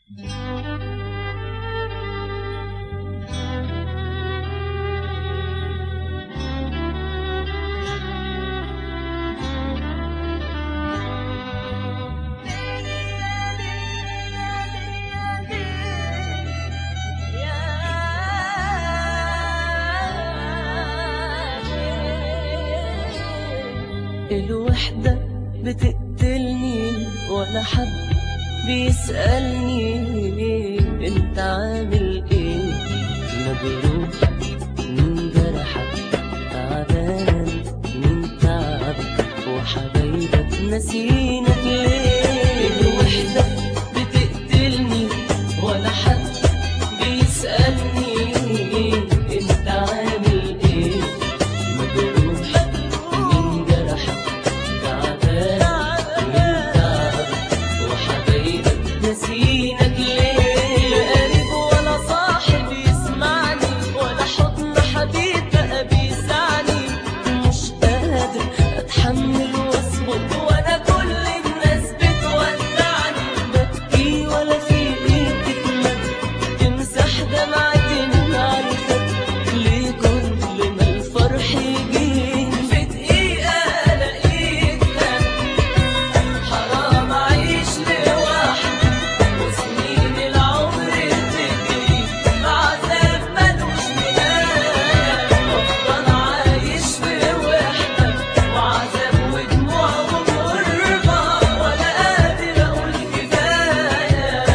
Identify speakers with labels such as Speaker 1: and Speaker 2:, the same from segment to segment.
Speaker 1: الوحدة بتقتلني ولا حد بيسألني انت عامل ايه مجروح من جرحك تعبان من تعبك وحبايبك نسينك ليه الوحدة بتقتلني ولا حد بيسألني انت عامل ايه مجروح من جرحك تعبان من تعبك وحبايبك نسينك ليه لا قريب ولا صاحب يسمعني ولا حضن حبيب بقى بيسعني مش قادر اتحمل واصبر وانا كل الناس بتودعني ببكي ولا في ايدي تمد تمسح دمعتي من عارفك ليه كل ما الفرح يجي في دقيقة الاقيك حرام اعيش لوحدي وسنين العمر تجري عذاب ملوش نهاية افضل عايش في وحدة وعذاب ودموع وغربة ولا قادر اقول كفاية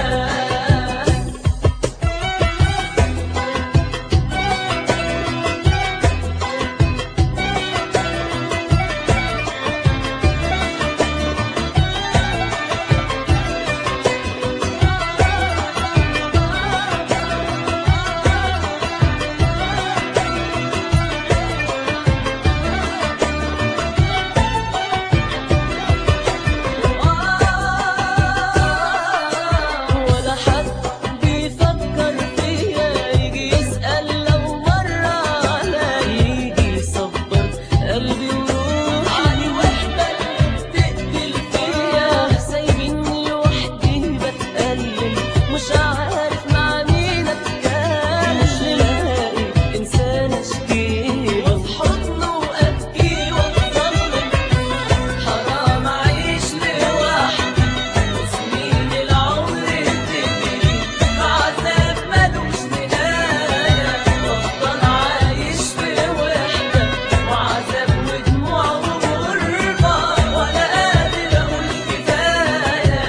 Speaker 1: ولا حد بيفكر فيا يجي يسأل لو مرة عليا يجي يصبر قلبي وروحي علي وحدة اللي بتقتل فيا سايبيني لوحدي بتألم مش عارف مع مين اتكلم مش لاقي انسان اشكيه وفي حضنه وابكي واتظلم حرام اعيش لوحدي وسنين العمر تجري عذاب ملوش نهاية وافضل عايش في وحدة وعذاب ودموع وغربة ولا قادر اقول كفاية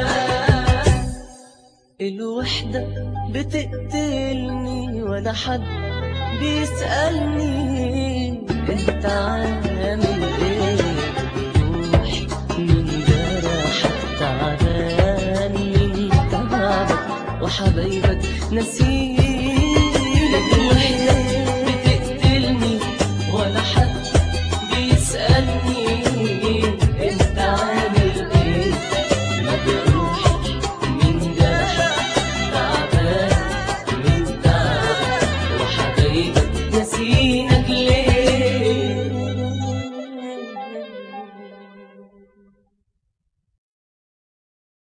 Speaker 1: الوحدة بتقتلني ولا حد بيسألني انت عامل ايه بروحي من جرحك تعبان من تعبك وحبايبك نسيت